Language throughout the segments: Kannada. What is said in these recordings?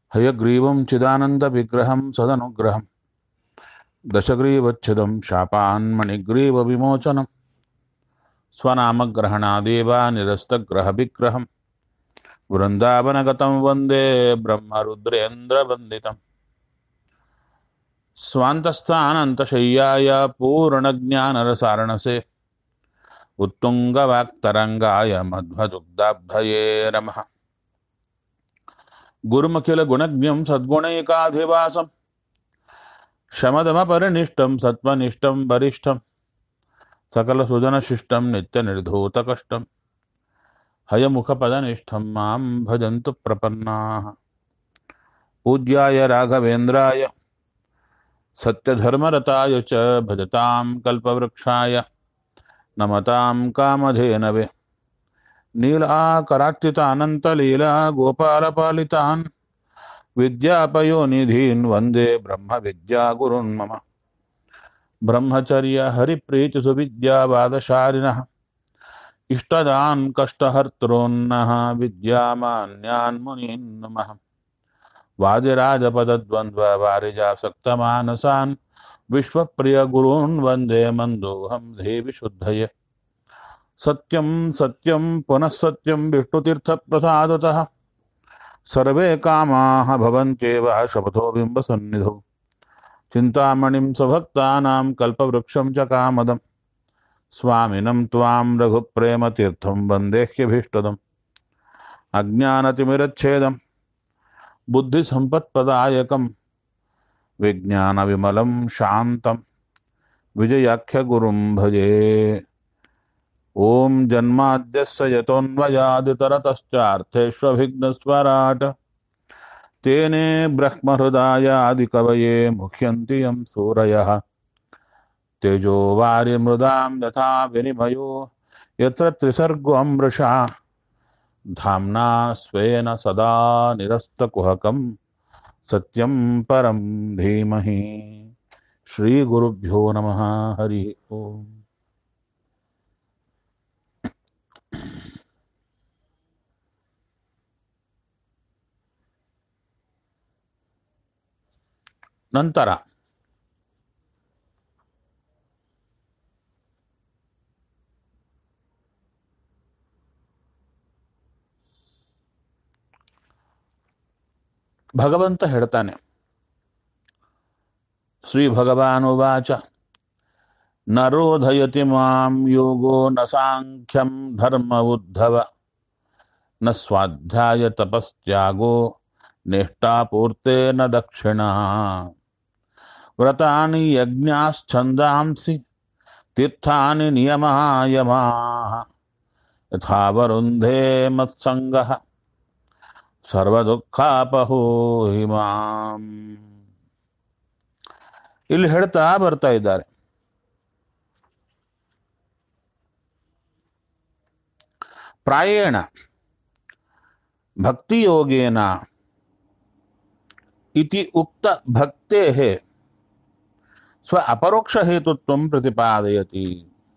हयग्रीवं चिदानन्दविग्रहं सदनुग्रहं दशग्रीवच्छिदं शापान्मणिग्रीवविमोचनं स्वनामग्रहणादेव निरस्तग्रहविग्रहं वृन्दावनगतं वन्दे ब्रह्मरुद्रेन्द्रवन्दितम् स्वान्तस्थानन्तशय्याय पूर्णज्ञानरसारणसे उत्तुङ्गवाक्तरङ्गाय मध्वदुग्धाब्धये नमः गुरुमखिलगुणज्ञं सद्गुणैकाधिवासं शमदमपरिनिष्टं सत्त्वनिष्ठं वरिष्ठं सकलसुजनशिष्टं नित्यनिर्धूतकष्टं हयमुखपदनिष्ठं मां भजन्तु प्रपन्नाः पूज्याय राघवेन्द्राय सत्यधर्मरताय च भजतां कल्पवृक्षाय नमतां कामधेनवे नीलाकरार्चितानन्तलीला गोपालपालितान् विद्यापयोनिधीन् वन्दे ब्रह्मविद्यागुरुन् मम ब्रह्मचर्यहरिप्रीतिसुविद्यावादशालिनः इष्टदान् कष्टहर्तॄन्नः विद्यामान्यान् मुनीन् नमः वादिराजपदद्वन्द्ववारिजासक्तमानसान् विश्वप्रियगुरून् वन्दे मन्दोऽहं देवि शुद्धये सत्यं सत्यं पुनः सत्यं विष्णुतीर्थप्रसादतः सर्वे कामाः भवन्त्येव शपथो बिम्बसन्निधौ चिन्तामणिं स्वभक्तानां कल्पवृक्षं च कामदं स्वामिनं त्वां रघुप्रेमतीर्थं वन्देह्यभीष्टदम् अज्ञानतिमिरच्छेदं बुद्धिसम्पत्प्रदायकं विज्ञानविमलं शान्तं विजयाख्यगुरुं भजे ॐ जन्माद्यस्य यतोऽन्वयादितरतश्चार्थेष्वभिघ्नस्वराट् तेने ब्रह्महृदायादिकवये मुह्यन्ति यं सूरयः तेजो वारिमृदां यथा विनिमयो यत्र त्रिसर्गोऽमृषा धाम्ना स्वेन सदा निरस्तकुहकं सत्यं परं धीमहि श्रीगुरुभ्यो नमः हरिः ओम् ನಂತರ ಭಗವಂತ ಹೇಳ್ತಾನೆ ಶ್ರೀ ಭಗವಾನುವಾಚ ನ ರೋಧಯತಿ ಮಾಂ ಯೋಗೋ ನ ಸಾಂಖ್ಯಂ ಧರ್ಮ ಉದ್ಧವ ನ ಸ್ವಾಧ್ಯಾಯ ತಪಸ್ತ್ಯಾಗೋ ನಿಷ್ಠಾಪೂರ್ತೆ ನ ದಕ್ಷಿಣ ವ್ರತಾನಿ ಯಜ್ಞಾಶ್ಚಂದಾಂಸಿ ತೀರ್ಥಾನಿ ನಿಯಮಾಯಮಾ ಯಥಾ ವರುಂಧೇ ಮತ್ಸಂಗ ಸರ್ವದುಃಖಾಪಹೋ ಹಿಮಾಂ ಇಲ್ಲಿ ಹೇಳ್ತಾ ಬರ್ತಾ ಇದ್ದಾರೆ ಪ್ರಾಯೇಣ ಭಕ್ತಿಯೋಗೇನ ಇತಿ ಉಕ್ತ ಭಕ್ತೆ ಸ್ವ ಅಪರೋಕ್ಷ ಹೇತುತ್ವ ಪ್ರತಿಪಾದಯತಿ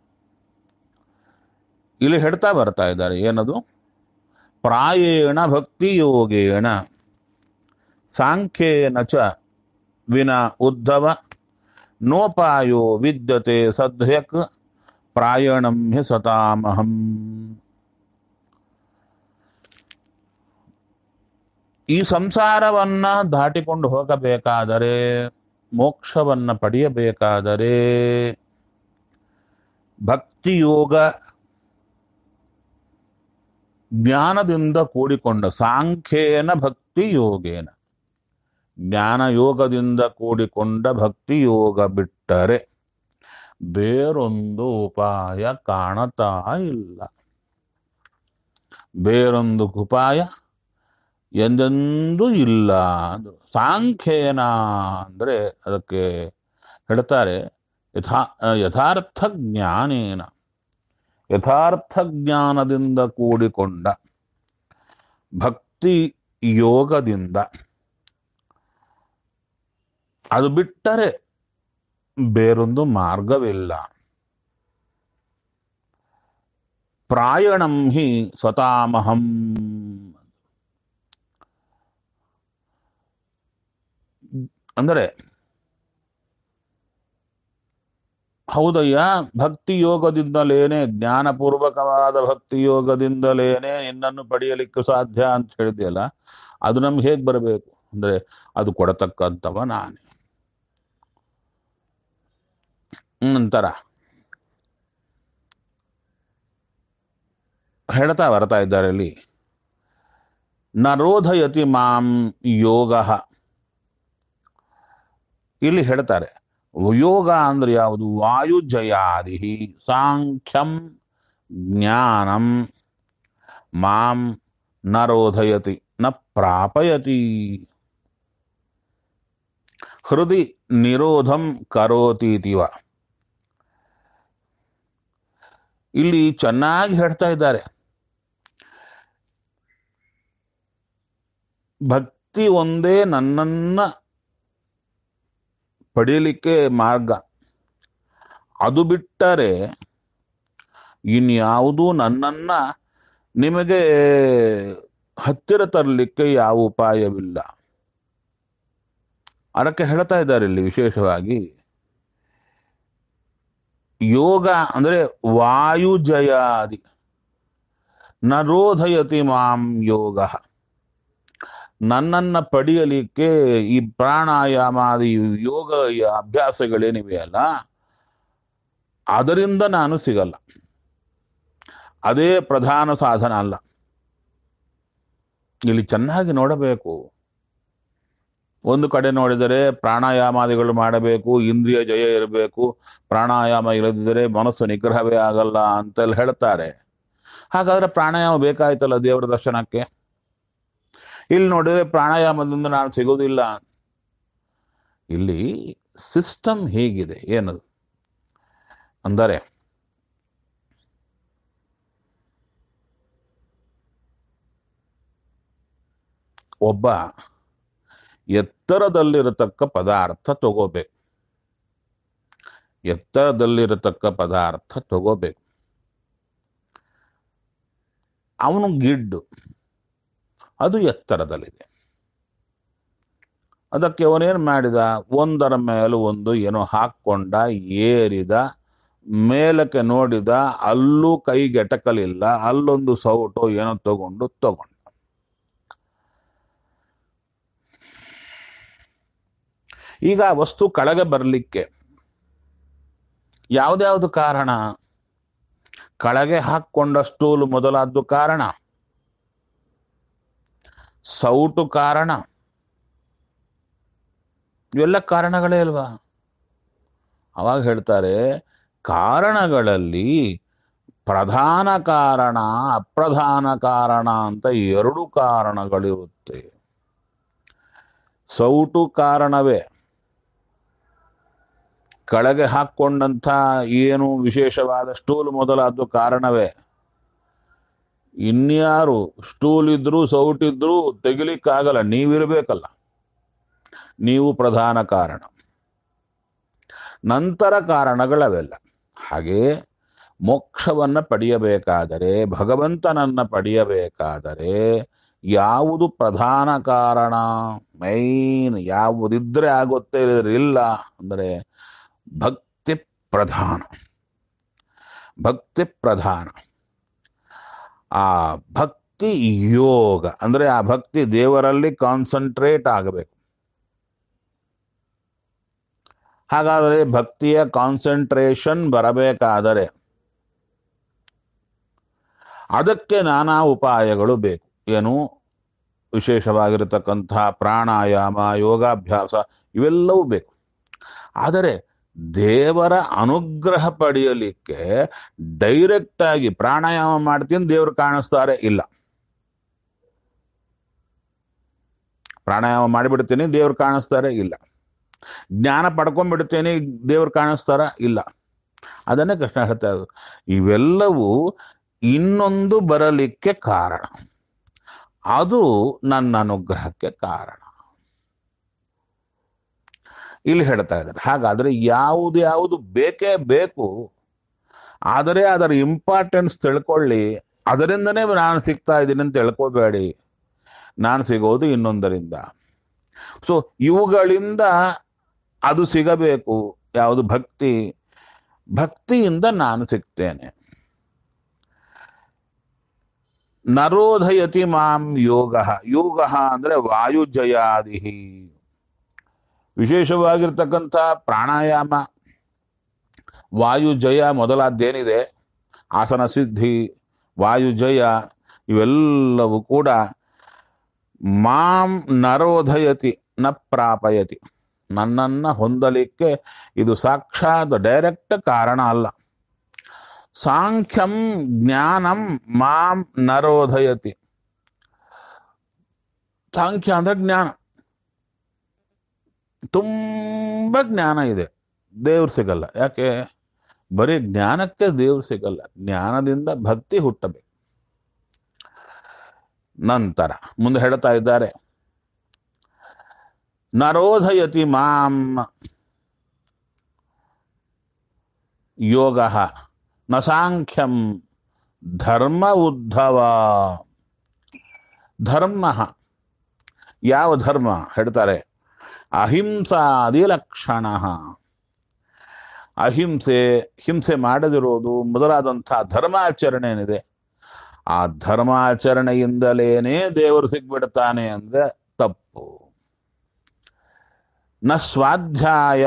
ಇಲ್ಲಿ ಹೇಳ್ತಾ ಬರ್ತಾ ಇದ್ದಾರೆ ಏನದು ಪ್ರಾಯೇಣ ಭಕ್ತಿಯೋಗೇಣ ಸಾಂಖ್ಯೇನ ಚ ವಿನ ಉದ್ಧವ ನೋಪಾಯೋ ವಿದ್ಯತೆ ಸದ್ಯಕ್ ಪ್ರಾಯಣಂ ಹಿ ಸತಾಮಹಂ ಈ ಸಂಸಾರವನ್ನ ದಾಟಿಕೊಂಡು ಹೋಗಬೇಕಾದರೆ ಮೋಕ್ಷವನ್ನ ಪಡೆಯಬೇಕಾದರೆ ಭಕ್ತಿಯೋಗ ಜ್ಞಾನದಿಂದ ಕೂಡಿಕೊಂಡ ಸಾಂಖ್ಯೇನ ಭಕ್ತಿ ಯೋಗೇನ ಜ್ಞಾನಯೋಗದಿಂದ ಕೂಡಿಕೊಂಡ ಭಕ್ತಿ ಯೋಗ ಬಿಟ್ಟರೆ ಬೇರೊಂದು ಉಪಾಯ ಕಾಣತಾ ಇಲ್ಲ ಬೇರೊಂದು ಉಪಾಯ ಎಂದೆಂದೂ ಇಲ್ಲ ಅಂದ್ರು ಸಾಂಖ್ಯೇನ ಅಂದ್ರೆ ಅದಕ್ಕೆ ಹೇಳ್ತಾರೆ ಯಥಾ ಯಥಾರ್ಥ ಜ್ಞಾನೇನ ಯಥಾರ್ಥ ಜ್ಞಾನದಿಂದ ಕೂಡಿಕೊಂಡ ಭಕ್ತಿ ಯೋಗದಿಂದ ಅದು ಬಿಟ್ಟರೆ ಬೇರೊಂದು ಮಾರ್ಗವಿಲ್ಲ ಪ್ರಾಯಣಂ ಹಿ ಸ್ವತಾಮಹಂ ಅಂದರೆ ಹೌದಯ್ಯ ಭಕ್ತಿ ಯೋಗದಿಂದಲೇನೆ ಜ್ಞಾನಪೂರ್ವಕವಾದ ಭಕ್ತಿ ಯೋಗದಿಂದಲೇನೆ ನಿನ್ನನ್ನು ಪಡೆಯಲಿಕ್ಕೆ ಸಾಧ್ಯ ಅಂತ ಹೇಳಿದೆಯಲ್ಲ ಅದು ನಮ್ಗೆ ಹೇಗೆ ಬರಬೇಕು ಅಂದ್ರೆ ಅದು ಕೊಡತಕ್ಕಂಥವ ನಾನೇ ನಂತರ ಹೇಳ್ತಾ ಬರ್ತಾ ಇದ್ದಾರೆ ಇಲ್ಲಿ ನರೋಧಯತಿ ಮಾಂ ಯೋಗ ಇಲ್ಲಿ ಹೇಳ್ತಾರೆ ಯೋಗ ಅಂದ್ರೆ ಯಾವುದು ವಾಯುಜಯಾದಿ ಸಾಂಖ್ಯಂ ಜ್ಞಾನಂ ಮಾಂ ನರೋಧಯತಿ ನ ಪ್ರಾಪಯತಿ ಹೃದಯ ನಿರೋಧಂ ಕರೋತೀತಿವ ಇಲ್ಲಿ ಚೆನ್ನಾಗಿ ಹೇಳ್ತಾ ಇದ್ದಾರೆ ಭಕ್ತಿ ಒಂದೇ ನನ್ನನ್ನ ಪಡೆಯಲಿಕ್ಕೆ ಮಾರ್ಗ ಅದು ಬಿಟ್ಟರೆ ಇನ್ಯಾವುದೂ ನನ್ನನ್ನ ನಿಮಗೆ ಹತ್ತಿರ ತರಲಿಕ್ಕೆ ಯಾವ ಉಪಾಯವಿಲ್ಲ ಅದಕ್ಕೆ ಹೇಳ್ತಾ ಇದ್ದಾರೆ ಇಲ್ಲಿ ವಿಶೇಷವಾಗಿ ಯೋಗ ಅಂದ್ರೆ ವಾಯುಜಯಾದಿ ನರೋಧಯತಿ ಮಾಂ ಯೋಗ ನನ್ನನ್ನ ಪಡೆಯಲಿಕ್ಕೆ ಈ ಪ್ರಾಣಾಯಾಮಾದಿ ಯೋಗ ಅಭ್ಯಾಸಗಳೇನಿವೆಯಲ್ಲ ಅದರಿಂದ ನಾನು ಸಿಗಲ್ಲ ಅದೇ ಪ್ರಧಾನ ಸಾಧನ ಅಲ್ಲ ಇಲ್ಲಿ ಚೆನ್ನಾಗಿ ನೋಡಬೇಕು ಒಂದು ಕಡೆ ನೋಡಿದರೆ ಪ್ರಾಣಾಯಾಮಾದಿಗಳು ಮಾಡಬೇಕು ಇಂದ್ರಿಯ ಜಯ ಇರಬೇಕು ಪ್ರಾಣಾಯಾಮ ಇಲ್ಲದಿದ್ದರೆ ಮನಸ್ಸು ನಿಗ್ರಹವೇ ಆಗಲ್ಲ ಅಂತೆಲ್ಲ ಹೇಳ್ತಾರೆ ಹಾಗಾದ್ರೆ ಪ್ರಾಣಾಯಾಮ ಬೇಕಾಯ್ತಲ್ಲ ದೇವರ ದರ್ಶನಕ್ಕೆ ಇಲ್ಲಿ ನೋಡಿದ್ರೆ ಪ್ರಾಣಾಯಾಮದಿಂದ ನಾನು ಸಿಗೋದಿಲ್ಲ ಇಲ್ಲಿ ಸಿಸ್ಟಮ್ ಹೇಗಿದೆ ಏನದು ಅಂದರೆ ಒಬ್ಬ ಎತ್ತರದಲ್ಲಿರತಕ್ಕ ಪದಾರ್ಥ ತಗೋಬೇಕು ಎತ್ತರದಲ್ಲಿರತಕ್ಕ ಪದಾರ್ಥ ತಗೋಬೇಕು ಅವನು ಗಿಡ್ಡು ಅದು ಎತ್ತರದಲ್ಲಿದೆ ಅದಕ್ಕೆ ಅವನೇನು ಮಾಡಿದ ಒಂದರ ಮೇಲೆ ಒಂದು ಏನೋ ಹಾಕ್ಕೊಂಡ ಏರಿದ ಮೇಲಕ್ಕೆ ನೋಡಿದ ಅಲ್ಲೂ ಕೈಗೆಟಕಲಿಲ್ಲ ಅಲ್ಲೊಂದು ಸೌಟು ಏನೋ ತಗೊಂಡು ತಗೊಂಡ ಈಗ ಆ ವಸ್ತು ಕೆಳಗೆ ಬರಲಿಕ್ಕೆ ಯಾವ್ದ್ಯಾವ್ದು ಕಾರಣ ಕೆಳಗೆ ಹಾಕ್ಕೊಂಡ ಸ್ಟೂಲು ಮೊದಲಾದ್ದು ಕಾರಣ ಸೌಟು ಕಾರಣ ಇವೆಲ್ಲ ಕಾರಣಗಳೇ ಅಲ್ವಾ ಅವಾಗ ಹೇಳ್ತಾರೆ ಕಾರಣಗಳಲ್ಲಿ ಪ್ರಧಾನ ಕಾರಣ ಅಪ್ರಧಾನ ಕಾರಣ ಅಂತ ಎರಡು ಕಾರಣಗಳಿರುತ್ತೆ ಸೌಟು ಕಾರಣವೇ ಕೆಳಗೆ ಹಾಕ್ಕೊಂಡಂಥ ಏನು ವಿಶೇಷವಾದ ಸ್ಟೂಲ್ ಮೊದಲಾದ್ದು ಕಾರಣವೇ ಇನ್ಯಾರು ಸ್ಟೂಲ್ ಇದ್ರು ಸೌಟ್ ಇದ್ರು ತೆಗಿಲಿಕ್ಕಾಗಲ್ಲ ನೀವಿರ್ಬೇಕಲ್ಲ ನೀವು ಪ್ರಧಾನ ಕಾರಣ ನಂತರ ಕಾರಣಗಳವೆಲ್ಲ ಹಾಗೆ ಮೋಕ್ಷವನ್ನ ಪಡೆಯಬೇಕಾದರೆ ಭಗವಂತನನ್ನ ಪಡೆಯಬೇಕಾದರೆ ಯಾವುದು ಪ್ರಧಾನ ಕಾರಣ ಮೈನ್ ಯಾವುದಿದ್ರೆ ಆಗುತ್ತೆ ಇಲ್ಲದ್ರೆ ಇಲ್ಲ ಅಂದರೆ ಭಕ್ತಿ ಪ್ರಧಾನ ಭಕ್ತಿ ಪ್ರಧಾನ ಆ ಭಕ್ತಿ ಯೋಗ ಅಂದ್ರೆ ಆ ಭಕ್ತಿ ದೇವರಲ್ಲಿ ಕಾನ್ಸಂಟ್ರೇಟ್ ಆಗಬೇಕು ಹಾಗಾದರೆ ಭಕ್ತಿಯ ಕಾನ್ಸಂಟ್ರೇಷನ್ ಬರಬೇಕಾದರೆ ಅದಕ್ಕೆ ನಾನಾ ಉಪಾಯಗಳು ಬೇಕು ಏನು ವಿಶೇಷವಾಗಿರತಕ್ಕಂತಹ ಪ್ರಾಣಾಯಾಮ ಯೋಗಾಭ್ಯಾಸ ಇವೆಲ್ಲವೂ ಬೇಕು ಆದರೆ ದೇವರ ಅನುಗ್ರಹ ಪಡೆಯಲಿಕ್ಕೆ ಡೈರೆಕ್ಟ್ ಆಗಿ ಪ್ರಾಣಾಯಾಮ ಮಾಡ್ತೀನಿ ದೇವರು ಕಾಣಿಸ್ತಾರೆ ಇಲ್ಲ ಪ್ರಾಣಾಯಾಮ ಮಾಡಿಬಿಡ್ತೀನಿ ದೇವ್ರು ಕಾಣಿಸ್ತಾರೆ ಇಲ್ಲ ಜ್ಞಾನ ಪಡ್ಕೊಂಡ್ಬಿಡ್ತೇನೆ ದೇವ್ರು ಕಾಣಿಸ್ತಾರ ಇಲ್ಲ ಅದನ್ನೇ ಕೃಷ್ಣ ಹೇಳ್ತಾ ಇರೋದು ಇವೆಲ್ಲವೂ ಇನ್ನೊಂದು ಬರಲಿಕ್ಕೆ ಕಾರಣ ಅದು ನನ್ನ ಅನುಗ್ರಹಕ್ಕೆ ಕಾರಣ ಇಲ್ಲಿ ಹೇಳ್ತಾ ಇದ್ದಾರೆ ಹಾಗಾದ್ರೆ ಯಾವುದು ಯಾವುದು ಬೇಕೇ ಬೇಕು ಆದರೆ ಅದರ ಇಂಪಾರ್ಟೆನ್ಸ್ ತಿಳ್ಕೊಳ್ಳಿ ಅದರಿಂದನೇ ನಾನು ಸಿಗ್ತಾ ಇದ್ದೀನಿ ಅಂತ ತಿಳ್ಕೋಬೇಡಿ ನಾನು ಸಿಗೋದು ಇನ್ನೊಂದರಿಂದ ಸೊ ಇವುಗಳಿಂದ ಅದು ಸಿಗಬೇಕು ಯಾವುದು ಭಕ್ತಿ ಭಕ್ತಿಯಿಂದ ನಾನು ಸಿಗ್ತೇನೆ ನರೋಧಯತಿ ಮಾಂ ಯೋಗ ಯೋಗ ಅಂದ್ರೆ ವಾಯುಜಯಾದಿ ವಿಶೇಷವಾಗಿರ್ತಕ್ಕಂಥ ಪ್ರಾಣಾಯಾಮ ವಾಯುಜಯ ಮೊದಲಾದ್ದೇನಿದೆ ಆಸನ ಸಿದ್ಧಿ ವಾಯುಜಯ ಇವೆಲ್ಲವೂ ಕೂಡ ಮಾಂ ನರೋಧಯತಿ ನ ಪ್ರಾಪಯತಿ ನನ್ನನ್ನ ಹೊಂದಲಿಕ್ಕೆ ಇದು ಸಾಕ್ಷಾತ್ ಡೈರೆಕ್ಟ್ ಕಾರಣ ಅಲ್ಲ ಸಾಂಖ್ಯಂ ಜ್ಞಾನಂ ಮಾಂ ನರೋಧಯತಿ ಸಾಂಖ್ಯ ಅಂದ್ರೆ ಜ್ಞಾನ ತುಂಬ ಜ್ಞಾನ ಇದೆ ದೇವ್ರು ಸಿಗಲ್ಲ ಯಾಕೆ ಬರೀ ಜ್ಞಾನಕ್ಕೆ ದೇವ್ರು ಸಿಗಲ್ಲ ಜ್ಞಾನದಿಂದ ಭಕ್ತಿ ಹುಟ್ಟಬೇಕು ನಂತರ ಮುಂದೆ ಹೇಳ್ತಾ ಇದ್ದಾರೆ ನರೋಧಯತಿ ಮಾಂ ಯೋಗ ನ ಸಾಂಖ್ಯಂ ಧರ್ಮ ಉದ್ಧವ ಧರ್ಮ ಯಾವ ಧರ್ಮ ಹೇಳ್ತಾರೆ ಅಹಿಂಸಾದಿ ಲಕ್ಷಣ ಅಹಿಂಸೆ ಹಿಂಸೆ ಮಾಡದಿರೋದು ಮೊದಲಾದಂಥ ಧರ್ಮಾಚರಣೆ ಏನಿದೆ ಆ ಧರ್ಮಾಚರಣೆಯಿಂದಲೇನೆ ದೇವರು ಸಿಗ್ಬಿಡ್ತಾನೆ ಅಂದ್ರೆ ತಪ್ಪು ನ ಸ್ವಾಧ್ಯಾಯ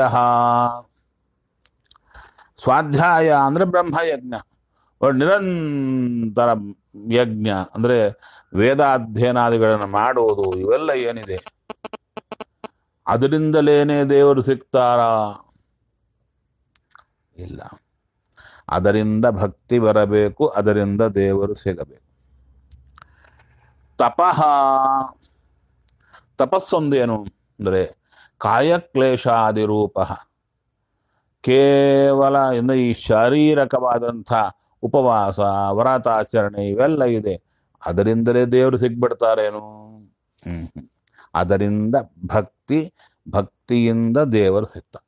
ಸ್ವಾಧ್ಯಾಯ ಅಂದ್ರೆ ಬ್ರಹ್ಮಯಜ್ಞ ಒಂದು ನಿರಂತರ ಯಜ್ಞ ಅಂದ್ರೆ ವೇದಾಧ್ಯಯನಾದಿಗಳನ್ನು ಮಾಡುವುದು ಇವೆಲ್ಲ ಏನಿದೆ ಅದರಿಂದಲೇನೆ ದೇವರು ಸಿಗ್ತಾರಾ ಇಲ್ಲ ಅದರಿಂದ ಭಕ್ತಿ ಬರಬೇಕು ಅದರಿಂದ ದೇವರು ಸಿಗಬೇಕು ತಪಃ ತಪಸ್ಸೊಂದೇನು ಅಂದ್ರೆ ಕಾಯಕ್ಲೇಶಾದಿ ರೂಪ ಕೇವಲ ಇನ್ನು ಈ ಶಾರೀರಕವಾದಂಥ ಉಪವಾಸ ವ್ರತಾಚರಣೆ ಇವೆಲ್ಲ ಇದೆ ಅದರಿಂದಲೇ ದೇವರು ಸಿಗ್ಬಿಡ್ತಾರೇನು ಹ್ಮ್ ಹ್ಮ್. ಅದರಿಂದ ಭಕ್ತಿ ಭಕ್ತಿಯಿಂದ ದೇವರು ಸಿಗ್ತಾರೆ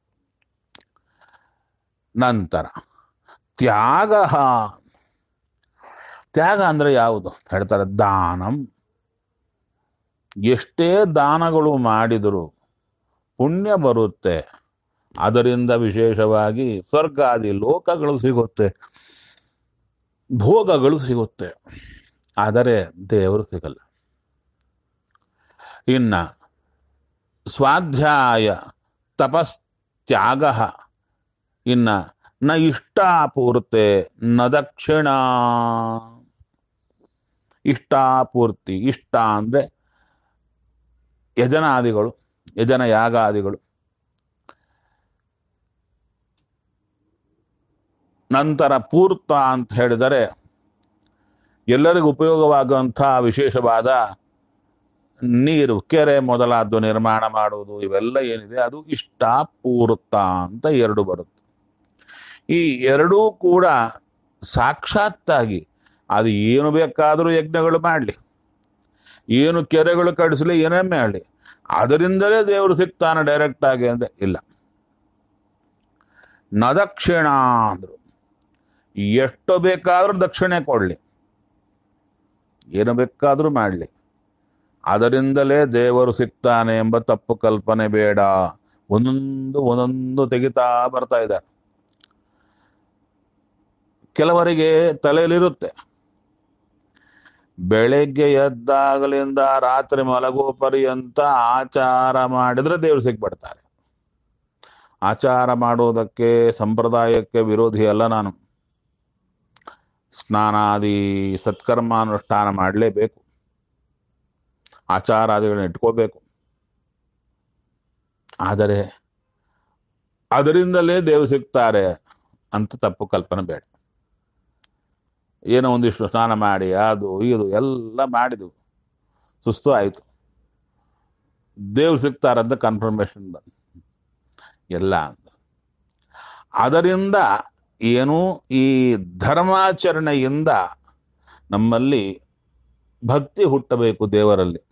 ನಂತರ ತ್ಯಾಗ ತ್ಯಾಗ ಅಂದ್ರೆ ಯಾವುದು ಹೇಳ್ತಾರೆ ದಾನಂ ಎಷ್ಟೇ ದಾನಗಳು ಮಾಡಿದರೂ ಪುಣ್ಯ ಬರುತ್ತೆ ಅದರಿಂದ ವಿಶೇಷವಾಗಿ ಸ್ವರ್ಗಾದಿ ಲೋಕಗಳು ಸಿಗುತ್ತೆ ಭೋಗಗಳು ಸಿಗುತ್ತೆ ಆದರೆ ದೇವರು ಸಿಗಲ್ಲ ಇನ್ನ ಸ್ವಾಧ್ಯಾಯ ತಪಸ್ತ್ಯಾಗ ಇನ್ನ ನ ಇಷ್ಟಾಪೂರ್ತೆ ನ ದಕ್ಷಿಣ ಇಷ್ಟಾಪೂರ್ತಿ ಇಷ್ಟ ಅಂದ್ರೆ ಯಜನಾದಿಗಳು ಯಜನ ಯಾಗಾದಿಗಳು ನಂತರ ಪೂರ್ತ ಅಂತ ಹೇಳಿದರೆ ಎಲ್ಲರಿಗೂ ಉಪಯೋಗವಾಗುವಂಥ ವಿಶೇಷವಾದ ನೀರು ಕೆರೆ ಮೊದಲಾದ್ದು ನಿರ್ಮಾಣ ಮಾಡುವುದು ಇವೆಲ್ಲ ಏನಿದೆ ಅದು ಇಷ್ಟಾಪೂರ್ತ ಅಂತ ಎರಡು ಬರುತ್ತೆ ಈ ಎರಡೂ ಕೂಡ ಸಾಕ್ಷಾತ್ತಾಗಿ ಅದು ಏನು ಬೇಕಾದರೂ ಯಜ್ಞಗಳು ಮಾಡಲಿ ಏನು ಕೆರೆಗಳು ಕಡಿಸಲಿ ಏನೇ ಮಾಡಲಿ ಅದರಿಂದಲೇ ದೇವರು ಸಿಗ್ತಾನೆ ಡೈರೆಕ್ಟ್ ಆಗಿ ಅಂದ್ರೆ ಇಲ್ಲ ನ ದಕ್ಷಿಣ ಅಂದ್ರು ಎಷ್ಟು ಬೇಕಾದ್ರೂ ದಕ್ಷಿಣೆ ಕೊಡಲಿ ಏನು ಬೇಕಾದ್ರೂ ಮಾಡಲಿ ಅದರಿಂದಲೇ ದೇವರು ಸಿಗ್ತಾನೆ ಎಂಬ ತಪ್ಪು ಕಲ್ಪನೆ ಬೇಡ ಒಂದೊಂದು ಒಂದೊಂದು ತೆಗಿತಾ ಬರ್ತಾ ಇದ್ದಾರೆ ಕೆಲವರಿಗೆ ತಲೆಯಲ್ಲಿರುತ್ತೆ ಬೆಳಗ್ಗೆ ಎದ್ದಾಗಲಿಂದ ರಾತ್ರಿ ಮಲಗೋ ಪರ್ಯಂತ ಆಚಾರ ಮಾಡಿದ್ರೆ ದೇವರು ಸಿಗ್ಬಿಡ್ತಾರೆ ಆಚಾರ ಮಾಡುವುದಕ್ಕೆ ಸಂಪ್ರದಾಯಕ್ಕೆ ವಿರೋಧಿ ಅಲ್ಲ ನಾನು ಸ್ನಾನಾದಿ ಸತ್ಕರ್ಮಾನುಷ್ಠಾನ ಮಾಡಲೇಬೇಕು ಆಚಾರಾದಿಗಳನ್ನ ಇಟ್ಕೋಬೇಕು ಆದರೆ ಅದರಿಂದಲೇ ದೇವರು ಸಿಗ್ತಾರೆ ಅಂತ ತಪ್ಪು ಕಲ್ಪನೆ ಬೇಡ ಏನೋ ಒಂದಿಷ್ಟು ಸ್ನಾನ ಮಾಡಿ ಅದು ಇದು ಎಲ್ಲ ಮಾಡಿದೆವು ಸುಸ್ತು ಆಯಿತು ದೇವ್ರು ಸಿಗ್ತಾರಂತ ಕನ್ಫರ್ಮೇಶನ್ ಬಂದು ಎಲ್ಲ ಅಂತ ಅದರಿಂದ ಏನು ಈ ಧರ್ಮಾಚರಣೆಯಿಂದ ನಮ್ಮಲ್ಲಿ ಭಕ್ತಿ ಹುಟ್ಟಬೇಕು ದೇವರಲ್ಲಿ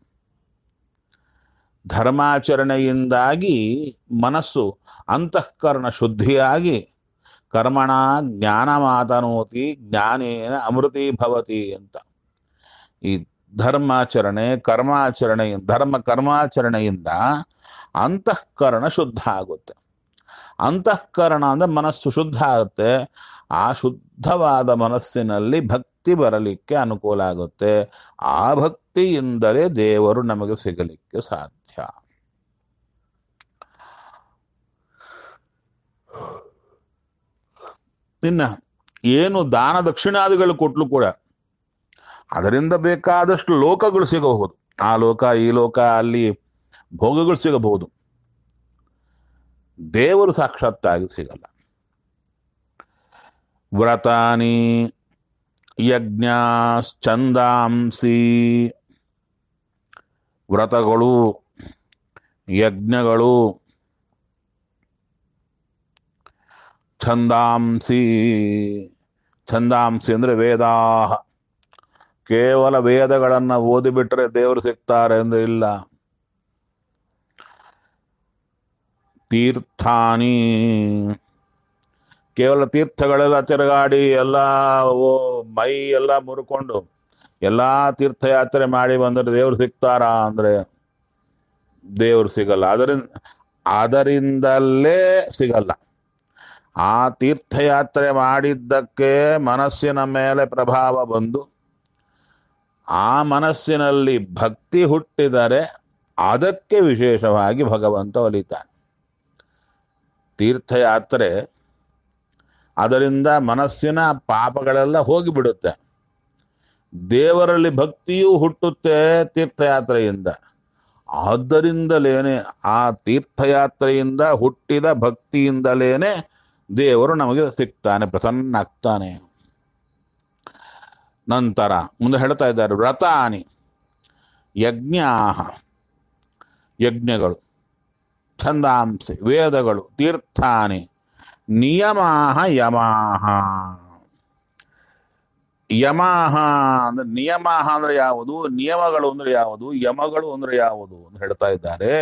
ಧರ್ಮಾಚರಣೆಯಿಂದಾಗಿ ಮನಸ್ಸು ಅಂತಃಕರಣ ಶುದ್ಧಿಯಾಗಿ ಕರ್ಮಣ ಜ್ಞಾನ ಮಾತನೋತಿ ಜ್ಞಾನೇನ ಅಮೃತಿ ಭವತಿ ಅಂತ ಈ ಧರ್ಮಾಚರಣೆ ಕರ್ಮಾಚರಣೆ ಧರ್ಮ ಕರ್ಮಾಚರಣೆಯಿಂದ ಅಂತಃಕರಣ ಶುದ್ಧ ಆಗುತ್ತೆ ಅಂತಃಕರಣ ಅಂದ್ರೆ ಮನಸ್ಸು ಶುದ್ಧ ಆಗುತ್ತೆ ಆ ಶುದ್ಧವಾದ ಮನಸ್ಸಿನಲ್ಲಿ ಭಕ್ತಿ ಬರಲಿಕ್ಕೆ ಅನುಕೂಲ ಆಗುತ್ತೆ ಆ ಭಕ್ತಿಯಿಂದಲೇ ದೇವರು ನಮಗೆ ಸಿಗಲಿಕ್ಕೆ ಸಾಧ್ಯ ಇನ್ನ ಏನು ದಾನ ದಕ್ಷಿಣಾದಿಗಳು ಕೊಟ್ಲು ಕೂಡ ಅದರಿಂದ ಬೇಕಾದಷ್ಟು ಲೋಕಗಳು ಸಿಗಬಹುದು ಆ ಲೋಕ ಈ ಲೋಕ ಅಲ್ಲಿ ಭೋಗಗಳು ಸಿಗಬಹುದು ದೇವರು ಸಾಕ್ಷಾತ್ತಾಗಿ ಸಿಗಲ್ಲ ವ್ರತಾನಿ ಯಜ್ಞಾಶ್ಚಂದಾಂಸಿ ವ್ರತಗಳು ಯಜ್ಞಗಳು ಛಂದಾಂಸಿ ಛಂದಾಂಸಿ ಅಂದ್ರೆ ವೇದಾಹ ಕೇವಲ ವೇದಗಳನ್ನು ಓದಿಬಿಟ್ರೆ ದೇವರು ಸಿಗ್ತಾರೆ ಅಂದ್ರೆ ಇಲ್ಲ ತೀರ್ಥಾನಿ ಕೇವಲ ತೀರ್ಥಗಳೆಲ್ಲ ತಿರುಗಾಡಿ ಎಲ್ಲ ಓ ಮೈ ಎಲ್ಲ ಮುರ್ಕೊಂಡು ಎಲ್ಲ ತೀರ್ಥಯಾತ್ರೆ ಮಾಡಿ ಬಂದರೆ ದೇವ್ರು ಸಿಗ್ತಾರಾ ಅಂದ್ರೆ ದೇವ್ರು ಸಿಗಲ್ಲ ಅದರಿಂದ ಅದರಿಂದಲೇ ಸಿಗಲ್ಲ ಆ ತೀರ್ಥಯಾತ್ರೆ ಮಾಡಿದ್ದಕ್ಕೆ ಮನಸ್ಸಿನ ಮೇಲೆ ಪ್ರಭಾವ ಬಂದು ಆ ಮನಸ್ಸಿನಲ್ಲಿ ಭಕ್ತಿ ಹುಟ್ಟಿದರೆ ಅದಕ್ಕೆ ವಿಶೇಷವಾಗಿ ಭಗವಂತ ಒಲಿತಾನೆ ತೀರ್ಥಯಾತ್ರೆ ಅದರಿಂದ ಮನಸ್ಸಿನ ಪಾಪಗಳೆಲ್ಲ ಹೋಗಿಬಿಡುತ್ತೆ ದೇವರಲ್ಲಿ ಭಕ್ತಿಯೂ ಹುಟ್ಟುತ್ತೆ ತೀರ್ಥಯಾತ್ರೆಯಿಂದ ಆದ್ದರಿಂದಲೇನೆ ಆ ತೀರ್ಥಯಾತ್ರೆಯಿಂದ ಹುಟ್ಟಿದ ಭಕ್ತಿಯಿಂದಲೇನೆ ದೇವರು ನಮಗೆ ಸಿಗ್ತಾನೆ ಪ್ರಸನ್ನ ಆಗ್ತಾನೆ ನಂತರ ಮುಂದೆ ಹೇಳ್ತಾ ಇದ್ದಾರೆ ವ್ರತಾನಿ ಯಜ್ಞ ಯಜ್ಞಗಳು ಛಂದಾಂಸಿ ವೇದಗಳು ತೀರ್ಥಾನಿ ನಿಯಮಾಹ ಯಮಾಹ ಯಮಾಹ ಅಂದ್ರೆ ನಿಯಮಾಹ ಅಂದ್ರೆ ಯಾವುದು ನಿಯಮಗಳು ಅಂದ್ರೆ ಯಾವುದು ಯಮಗಳು ಅಂದ್ರೆ ಯಾವುದು ಅಂತ ಹೇಳ್ತಾ ಇದ್ದಾರೆ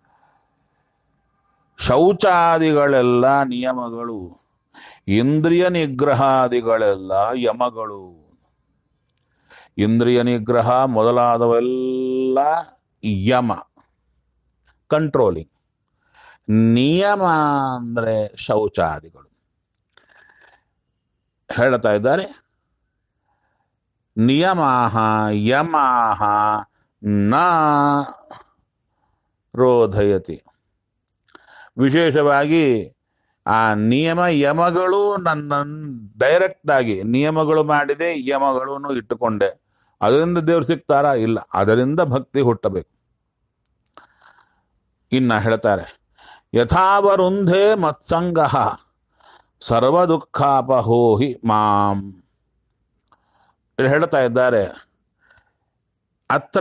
ಶೌಚಾದಿಗಳೆಲ್ಲ ನಿಯಮಗಳು ಇಂದ್ರಿಯ ನಿಗ್ರಹಾದಿಗಳೆಲ್ಲ ಯಮಗಳು ಇಂದ್ರಿಯ ನಿಗ್ರಹ ಮೊದಲಾದವೆಲ್ಲ ಯಮ ಕಂಟ್ರೋಲಿಂಗ್ ನಿಯಮ ಅಂದ್ರೆ ಶೌಚಾದಿಗಳು ಹೇಳ್ತಾ ಇದ್ದಾರೆ ನಿಯಮಾಹ ಯಮಾಹ ನ ರೋಧಯತಿ ವಿಶೇಷವಾಗಿ ಆ ನಿಯಮ ಯಮಗಳು ನನ್ನ ಡೈರೆಕ್ಟ್ ಆಗಿ ನಿಯಮಗಳು ಮಾಡಿದೆ ಯಮಗಳನ್ನು ಇಟ್ಟುಕೊಂಡೆ ಅದರಿಂದ ದೇವ್ರು ಸಿಗ್ತಾರಾ ಇಲ್ಲ ಅದರಿಂದ ಭಕ್ತಿ ಹುಟ್ಟಬೇಕು ಇನ್ನ ಹೇಳ್ತಾರೆ ಯಥಾವರುಂಧೆ ಮತ್ಸಂಗ ಸರ್ವ ದುಃಖಾಪಹೋಹಿ ಮಾಂ ಇಲ್ಲಿ ಹೇಳ್ತಾ ಇದ್ದಾರೆ ಅತ್ರ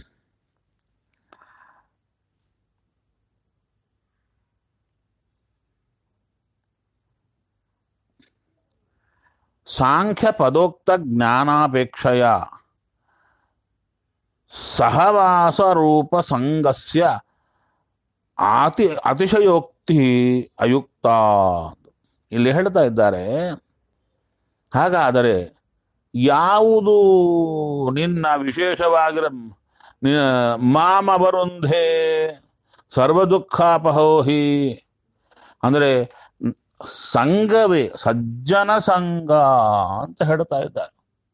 ಸಾಂಖ್ಯ ಪದೋಕ್ತ ಜ್ಞಾನಾಪೇಕ್ಷೆಯ ಸಹವಾಸ ರೂಪ ಸಂಗಸ್ಯ ಅತಿ ಅತಿಶಯೋಕ್ತಿ ಅಯುಕ್ತ ಇಲ್ಲಿ ಹೇಳ್ತಾ ಇದ್ದಾರೆ ಹಾಗಾದರೆ ಯಾವುದು ನಿನ್ನ ವಿಶೇಷವಾಗಿರ ನಿ- ಮಾಮ ಬರುಂಧೆ ಸರ್ವ ದುಃಖಾಪಹೋಹಿ ಅಂದರೆ ಸಂಘವೇ ಸಜ್ಜನ ಸಂಘ ಅಂತ ಹೇಳ್ತಾ ಇದ್ದಾರೆ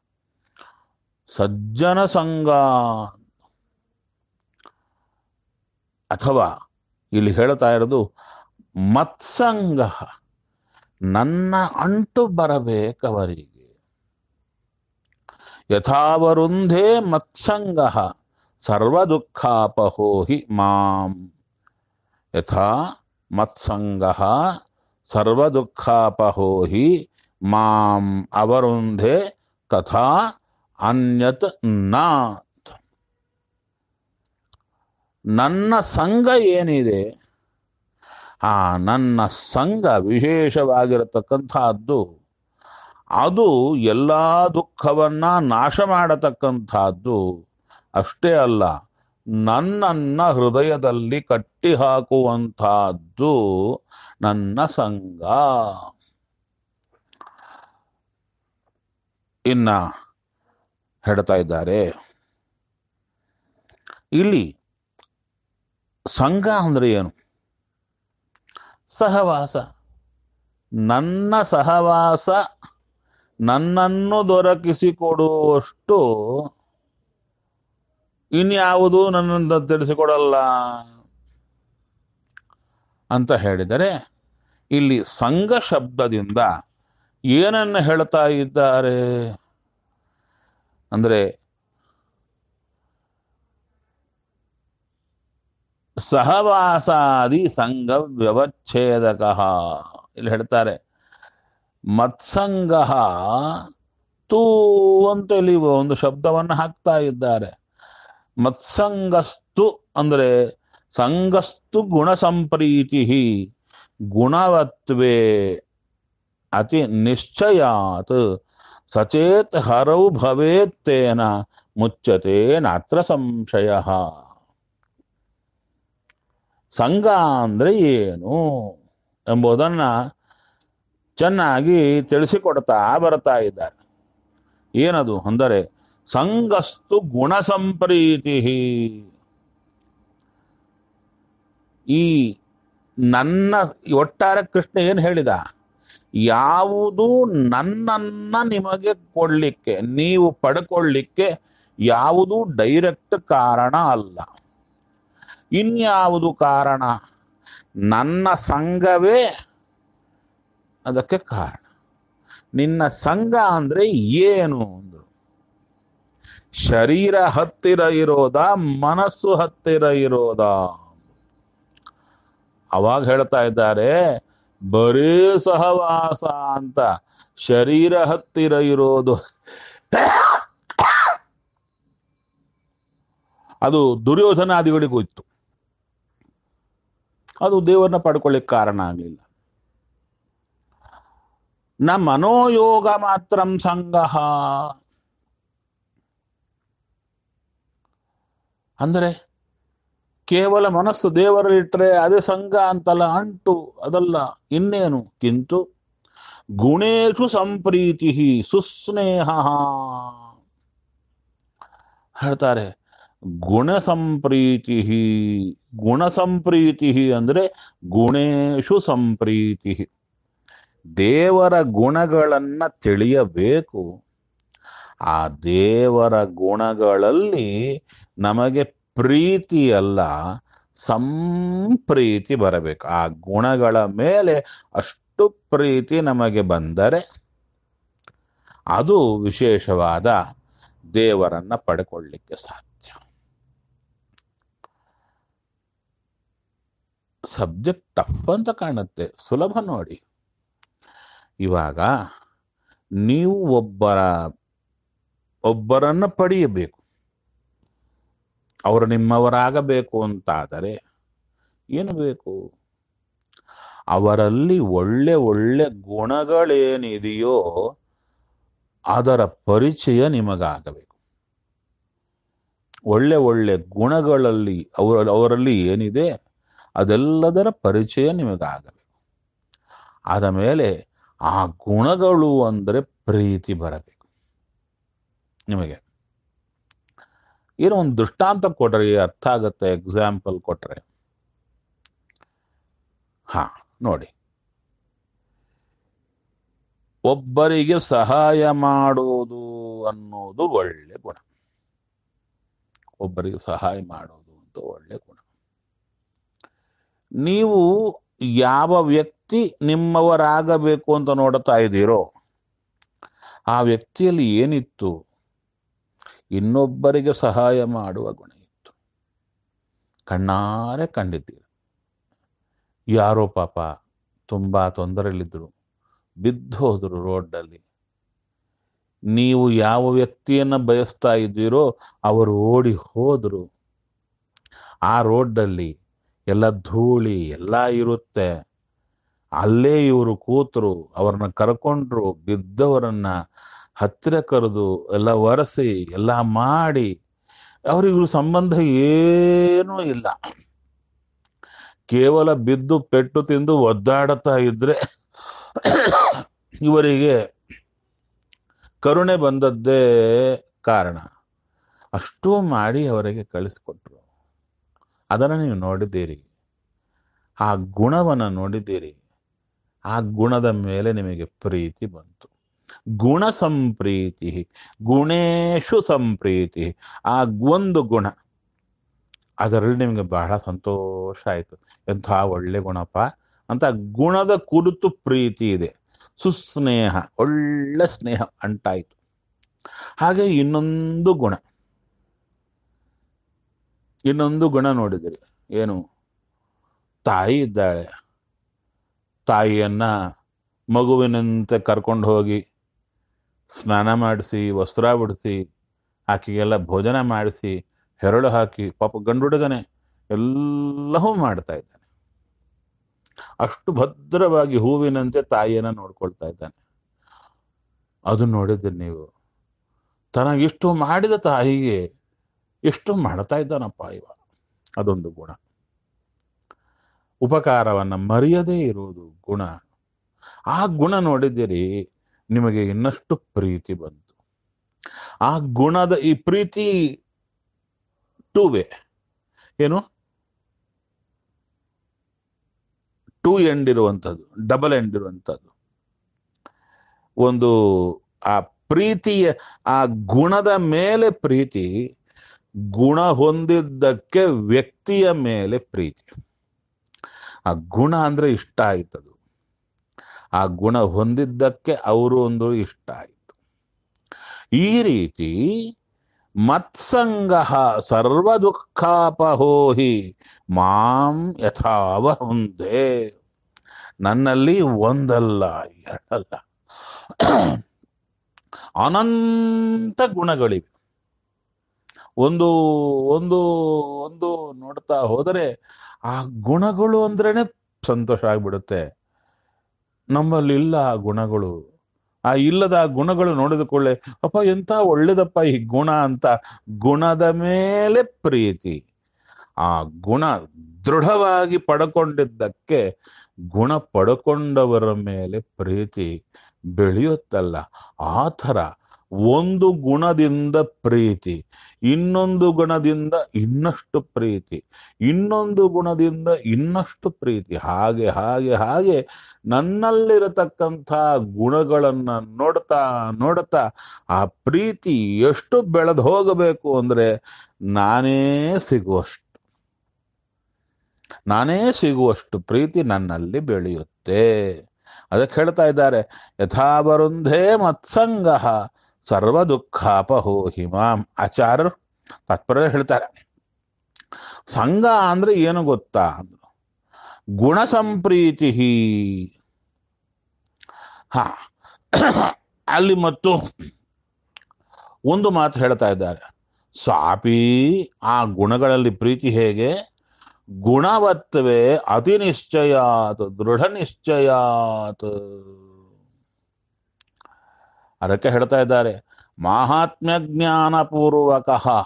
ಸಜ್ಜನ ಸಂಘ ಅಥವಾ ಇಲ್ಲಿ ಹೇಳ್ತಾ ಇರೋದು ಮತ್ಸಂಗ ನನ್ನ ಅಂಟು ಬರಬೇಕವರಿಗೆ ಯಥಾವರುಂಧೆ ಮತ್ಸಂಗ ಸರ್ವ ದುಃಖಾಪಹೋಹಿ ಮಾಂ ಯಥಾ ಮತ್ಸಂಗ ಸರ್ವ ದುಃಖಾಪಹೋಹಿ ಮಾಂ ಅವರುಂಧೆ ತಥಾ ಅನ್ಯತ್ ನಾತ್ ನನ್ನ ಸಂಘ ಏನಿದೆ ಆ ನನ್ನ ಸಂಘ ವಿಶೇಷವಾಗಿರತಕ್ಕಂಥದ್ದು ಅದು ಎಲ್ಲ ದುಃಖವನ್ನ ನಾಶ ಮಾಡತಕ್ಕಂಥದ್ದು ಅಷ್ಟೇ ಅಲ್ಲ ನನ್ನನ್ನ ಹೃದಯದಲ್ಲಿ ಕಟ್ಟಿ ಹಾಕುವಂತಹದ್ದು ನನ್ನ ಸಂಘ ಇನ್ನ ಹೇಳ್ತಾ ಇದ್ದಾರೆ ಇಲ್ಲಿ ಸಂಘ ಅಂದ್ರೆ ಏನು ಸಹವಾಸ ನನ್ನ ಸಹವಾಸ ನನ್ನನ್ನು ದೊರಕಿಸಿಕೊಡುವಷ್ಟು ಇನ್ಯಾವುದು ನನ್ನನ್ನು ತಿಳಿಸಿಕೊಡಲ್ಲ ಅಂತ ಹೇಳಿದರೆ ಇಲ್ಲಿ ಸಂಘ ಶಬ್ದದಿಂದ ಏನನ್ನ ಹೇಳ್ತಾ ಇದ್ದಾರೆ ಅಂದ್ರೆ ಸಹವಾಸಾದಿ ಸಂಘ ವ್ಯವಚ್ಛೇದಕ ಇಲ್ಲಿ ಹೇಳ್ತಾರೆ ಮತ್ಸಂಗ ತೂ ಅಂತ ಇಲ್ಲಿ ಒಂದು ಶಬ್ದವನ್ನು ಹಾಕ್ತಾ ಇದ್ದಾರೆ ಮತ್ಸಂಗಸ್ತು ಅಂದ್ರೆ ಸಂಗಸ್ತು ಗುಣ ಸಂಪ್ರೀತಿ ಗುಣವತ್ವೇ ಅತಿ ನಿಶ್ಚಯಾತ್ ಸಚೇತ್ ಹರೌ ಭವೇತ್ತೇನ ಮುಚ್ಚತೆ ನಾತ್ರ ಸಂಶಯ ಸಂಘ ಅಂದ್ರೆ ಏನು ಎಂಬುದನ್ನ ಚೆನ್ನಾಗಿ ತಿಳಿಸಿಕೊಡ್ತಾ ಬರ್ತಾ ಇದ್ದಾರೆ ಏನದು ಅಂದರೆ ಸಂಗಸ್ತು ಗುಣ ಸಂಪ್ರೀತಿ ಈ ನನ್ನ ಒಟ್ಟಾರೆ ಕೃಷ್ಣ ಏನು ಹೇಳಿದ ಯಾವುದು ನನ್ನನ್ನ ನಿಮಗೆ ಕೊಡ್ಲಿಕ್ಕೆ ನೀವು ಪಡ್ಕೊಳ್ಳಿಕ್ಕೆ ಯಾವುದು ಡೈರೆಕ್ಟ್ ಕಾರಣ ಅಲ್ಲ ಇನ್ಯಾವುದು ಕಾರಣ ನನ್ನ ಸಂಘವೇ ಅದಕ್ಕೆ ಕಾರಣ ನಿನ್ನ ಸಂಘ ಅಂದ್ರೆ ಏನು ಅಂದ್ರು ಶರೀರ ಹತ್ತಿರ ಇರೋದ ಮನಸ್ಸು ಹತ್ತಿರ ಇರೋದ ಅವಾಗ ಹೇಳ್ತಾ ಇದ್ದಾರೆ ಬರೀ ಸಹವಾಸ ಅಂತ ಶರೀರ ಹತ್ತಿರ ಇರೋದು ಅದು ದುರ್ಯೋಧನಾದಿಗಳಿಗೂ ಇತ್ತು ಅದು ದೇವರನ್ನ ಪಡ್ಕೊಳ್ಳಿಕ್ಕೆ ಕಾರಣ ಆಗಲಿಲ್ಲ ನ ಮನೋಯೋಗ ಮಾತ್ರ ಸಂಘ ಅಂದರೆ ಕೇವಲ ಮನಸ್ಸು ದೇವರಲ್ಲಿಟ್ಟರೆ ಅದೇ ಸಂಘ ಅಂತಲ್ಲ ಅಂಟು ಅದಲ್ಲ ಇನ್ನೇನು ಕಿಂತು ಗುಣೇಶು ಸಂಪ್ರೀತಿ ಸುಸ್ನೇಹ ಹೇಳ್ತಾರೆ ಗುಣ ಸಂಪ್ರೀತಿ ಗುಣ ಸಂಪ್ರೀತಿ ಅಂದ್ರೆ ಗುಣೇಶು ಸಂಪ್ರೀತಿ ದೇವರ ಗುಣಗಳನ್ನ ತಿಳಿಯಬೇಕು ಆ ದೇವರ ಗುಣಗಳಲ್ಲಿ ನಮಗೆ ಪ್ರೀತಿ ಅಲ್ಲ ಸಂಪ್ರೀತಿ ಬರಬೇಕು ಆ ಗುಣಗಳ ಮೇಲೆ ಅಷ್ಟು ಪ್ರೀತಿ ನಮಗೆ ಬಂದರೆ ಅದು ವಿಶೇಷವಾದ ದೇವರನ್ನ ಪಡ್ಕೊಳ್ಳಿಕ್ಕೆ ಸಾಧ್ಯ ಸಬ್ಜೆಕ್ಟ್ ಟಫ್ ಅಂತ ಕಾಣುತ್ತೆ ಸುಲಭ ನೋಡಿ ಇವಾಗ ನೀವು ಒಬ್ಬರ ಒಬ್ಬರನ್ನ ಪಡೆಯಬೇಕು ಅವರು ನಿಮ್ಮವರಾಗಬೇಕು ಅಂತಾದರೆ ಏನು ಬೇಕು ಅವರಲ್ಲಿ ಒಳ್ಳೆ ಒಳ್ಳೆ ಗುಣಗಳೇನಿದೆಯೋ ಅದರ ಪರಿಚಯ ನಿಮಗಾಗಬೇಕು ಒಳ್ಳೆ ಒಳ್ಳೆ ಗುಣಗಳಲ್ಲಿ ಅವರ ಅವರಲ್ಲಿ ಏನಿದೆ ಅದೆಲ್ಲದರ ಪರಿಚಯ ನಿಮಗಾಗಬೇಕು ಆದ ಮೇಲೆ ಆ ಗುಣಗಳು ಅಂದರೆ ಪ್ರೀತಿ ಬರಬೇಕು ನಿಮಗೆ ಏನೋ ಒಂದು ದೃಷ್ಟಾಂತ ಕೊಡ್ರಿ ಅರ್ಥ ಆಗತ್ತೆ ಎಕ್ಸಾಂಪಲ್ ಕೊಟ್ರೆ ಹಾ ನೋಡಿ ಒಬ್ಬರಿಗೆ ಸಹಾಯ ಮಾಡುವುದು ಅನ್ನೋದು ಒಳ್ಳೆ ಗುಣ ಒಬ್ಬರಿಗೆ ಸಹಾಯ ಮಾಡೋದು ಅಂತ ಒಳ್ಳೆ ಗುಣ ನೀವು ಯಾವ ವ್ಯಕ್ತಿ ನಿಮ್ಮವರಾಗಬೇಕು ಅಂತ ನೋಡ್ತಾ ಇದ್ದೀರೋ ಆ ವ್ಯಕ್ತಿಯಲ್ಲಿ ಏನಿತ್ತು ಇನ್ನೊಬ್ಬರಿಗೆ ಸಹಾಯ ಮಾಡುವ ಗುಣ ಇತ್ತು ಕಣ್ಣಾರೆ ಕಂಡಿದ್ದೀರಿ ಯಾರೋ ಪಾಪ ತುಂಬಾ ತೊಂದರೆಯಲ್ಲಿದ್ದರು ಬಿದ್ದು ಹೋದರು ರೋಡ್ನಲ್ಲಿ ನೀವು ಯಾವ ವ್ಯಕ್ತಿಯನ್ನ ಬಯಸ್ತಾ ಇದ್ದೀರೋ ಅವರು ಓಡಿ ಹೋದರು ಆ ರೋಡ್ನಲ್ಲಿ ಎಲ್ಲ ಧೂಳಿ ಎಲ್ಲ ಇರುತ್ತೆ ಅಲ್ಲೇ ಇವರು ಕೂತರು ಅವ್ರನ್ನ ಕರ್ಕೊಂಡ್ರು ಬಿದ್ದವರನ್ನ ಹತ್ತಿರ ಕರೆದು ಎಲ್ಲ ಒರೆಸಿ ಎಲ್ಲ ಮಾಡಿ ಅವ್ರಿಗೂ ಸಂಬಂಧ ಏನೂ ಇಲ್ಲ ಕೇವಲ ಬಿದ್ದು ಪೆಟ್ಟು ತಿಂದು ಒದ್ದಾಡುತ್ತಾ ಇದ್ರೆ ಇವರಿಗೆ ಕರುಣೆ ಬಂದದ್ದೇ ಕಾರಣ ಅಷ್ಟೂ ಮಾಡಿ ಅವರಿಗೆ ಕಳಿಸಿಕೊಟ್ರು ಅದನ್ನು ನೀವು ನೋಡಿದ್ದೀರಿ ಆ ಗುಣವನ್ನು ನೋಡಿದ್ದೀರಿ ಆ ಗುಣದ ಮೇಲೆ ನಿಮಗೆ ಪ್ರೀತಿ ಬಂತು ಗುಣ ಸಂಪ್ರೀತಿ ಗುಣೇಶು ಸಂಪ್ರೀತಿ ಆ ಒಂದು ಗುಣ ಅದರಲ್ಲಿ ನಿಮಗೆ ಬಹಳ ಸಂತೋಷ ಆಯಿತು ಎಂಥ ಒಳ್ಳೆ ಗುಣಪ್ಪ ಅಂತ ಗುಣದ ಕುರಿತು ಪ್ರೀತಿ ಇದೆ ಸುಸ್ನೇಹ ಒಳ್ಳೆ ಸ್ನೇಹ ಅಂಟಾಯಿತು ಹಾಗೆ ಇನ್ನೊಂದು ಗುಣ ಇನ್ನೊಂದು ಗುಣ ನೋಡಿದಿರಿ ಏನು ತಾಯಿ ಇದ್ದಾಳೆ ತಾಯಿಯನ್ನ ಮಗುವಿನಂತೆ ಕರ್ಕೊಂಡು ಹೋಗಿ ಸ್ನಾನ ಮಾಡಿಸಿ ವಸ್ತ್ರ ಬಿಡಿಸಿ ಆಕೆಗೆಲ್ಲ ಭೋಜನ ಮಾಡಿಸಿ ಹೆರಳು ಹಾಕಿ ಪಾಪ ಗಂಡು ಹುಡುಗನೆ ಎಲ್ಲವೂ ಮಾಡ್ತಾ ಇದ್ದಾನೆ ಅಷ್ಟು ಭದ್ರವಾಗಿ ಹೂವಿನಂತೆ ತಾಯಿಯನ್ನ ನೋಡ್ಕೊಳ್ತಾ ಇದ್ದಾನೆ ಅದು ನೋಡಿದ್ರಿ ನೀವು ತನಗಿಷ್ಟು ಮಾಡಿದ ತಾಯಿಗೆ ಎಷ್ಟು ಮಾಡ್ತಾ ಇದ್ದಾನಪ್ಪ ಇವ ಅದೊಂದು ಗುಣ ಉಪಕಾರವನ್ನ ಮರೆಯದೇ ಇರುವುದು ಗುಣ ಆ ಗುಣ ನೋಡಿದ್ದೀರಿ ನಿಮಗೆ ಇನ್ನಷ್ಟು ಪ್ರೀತಿ ಬಂತು ಆ ಗುಣದ ಈ ಪ್ರೀತಿ ಟೂ ವೇ ಏನು ಟೂ ಎಂಡ್ ಇರುವಂಥದ್ದು ಡಬಲ್ ಎಂಡ್ ಇರುವಂಥದ್ದು ಒಂದು ಆ ಪ್ರೀತಿಯ ಆ ಗುಣದ ಮೇಲೆ ಪ್ರೀತಿ ಗುಣ ಹೊಂದಿದ್ದಕ್ಕೆ ವ್ಯಕ್ತಿಯ ಮೇಲೆ ಪ್ರೀತಿ ಆ ಗುಣ ಅಂದ್ರೆ ಇಷ್ಟ ಆಯ್ತದು ಆ ಗುಣ ಹೊಂದಿದ್ದಕ್ಕೆ ಅವರು ಒಂದು ಇಷ್ಟ ಆಯಿತು ಈ ರೀತಿ ಮತ್ಸಂಗ ಸರ್ವ ದುಃಖಾಪಹೋಹಿ ಮಾಂ ಯಥಾವ ಹೊಂದೆ ನನ್ನಲ್ಲಿ ಒಂದಲ್ಲ ಎರಡಲ್ಲ ಅನಂತ ಗುಣಗಳಿವೆ ಒಂದು ಒಂದು ಒಂದು ನೋಡ್ತಾ ಹೋದರೆ ಆ ಗುಣಗಳು ಅಂದ್ರೇನೆ ಸಂತೋಷ ಆಗ್ಬಿಡುತ್ತೆ ನಮ್ಮಲ್ಲಿ ಇಲ್ಲ ಆ ಗುಣಗಳು ಆ ಇಲ್ಲದ ಆ ಗುಣಗಳು ನೋಡಿದ ಕೂಡಲೇ ಅಪ್ಪ ಎಂತ ಒಳ್ಳೇದಪ್ಪ ಈ ಗುಣ ಅಂತ ಗುಣದ ಮೇಲೆ ಪ್ರೀತಿ ಆ ಗುಣ ದೃಢವಾಗಿ ಪಡ್ಕೊಂಡಿದ್ದಕ್ಕೆ ಗುಣ ಪಡ್ಕೊಂಡವರ ಮೇಲೆ ಪ್ರೀತಿ ಬೆಳೆಯುತ್ತಲ್ಲ ಆ ಥರ ಒಂದು ಗುಣದಿಂದ ಪ್ರೀತಿ ಇನ್ನೊಂದು ಗುಣದಿಂದ ಇನ್ನಷ್ಟು ಪ್ರೀತಿ ಇನ್ನೊಂದು ಗುಣದಿಂದ ಇನ್ನಷ್ಟು ಪ್ರೀತಿ ಹಾಗೆ ಹಾಗೆ ಹಾಗೆ ನನ್ನಲ್ಲಿರತಕ್ಕಂಥ ಗುಣಗಳನ್ನ ನೋಡ್ತಾ ನೋಡ್ತಾ ಆ ಪ್ರೀತಿ ಎಷ್ಟು ಬೆಳೆದು ಹೋಗಬೇಕು ಅಂದ್ರೆ ನಾನೇ ಸಿಗುವಷ್ಟು ನಾನೇ ಸಿಗುವಷ್ಟು ಪ್ರೀತಿ ನನ್ನಲ್ಲಿ ಬೆಳೆಯುತ್ತೆ ಅದಕ್ಕೆ ಹೇಳ್ತಾ ಇದ್ದಾರೆ ಯಥಾವರುಂಧೇ ಮತ್ಸಂಗ ಸರ್ವ ದುಃಖಾಪಹೋ ಹಿಮಾಂ ಆಚಾರ್ಯರು ತಾತ್ಪರ್ಯ ಹೇಳ್ತಾರೆ ಸಂಘ ಅಂದ್ರೆ ಏನು ಗೊತ್ತಾ ಅಂದ್ರು ಗುಣ ಸಂಪ್ರೀತಿ ಹಾ ಅಲ್ಲಿ ಮತ್ತು ಒಂದು ಮಾತು ಹೇಳ್ತಾ ಇದ್ದಾರೆ ಸಾಪಿ ಆ ಗುಣಗಳಲ್ಲಿ ಪ್ರೀತಿ ಹೇಗೆ ಗುಣವತ್ವೇ ಅತಿ ನಿಶ್ಚಯಾತ್ ದೃಢ ನಿಶ್ಚಯಾತ್ ಅದಕ್ಕೆ ಹೇಳ್ತಾ ಇದ್ದಾರೆ ಮಾಹಾತ್ಮ್ಯ ಜ್ಞಾನಪೂರ್ವಕ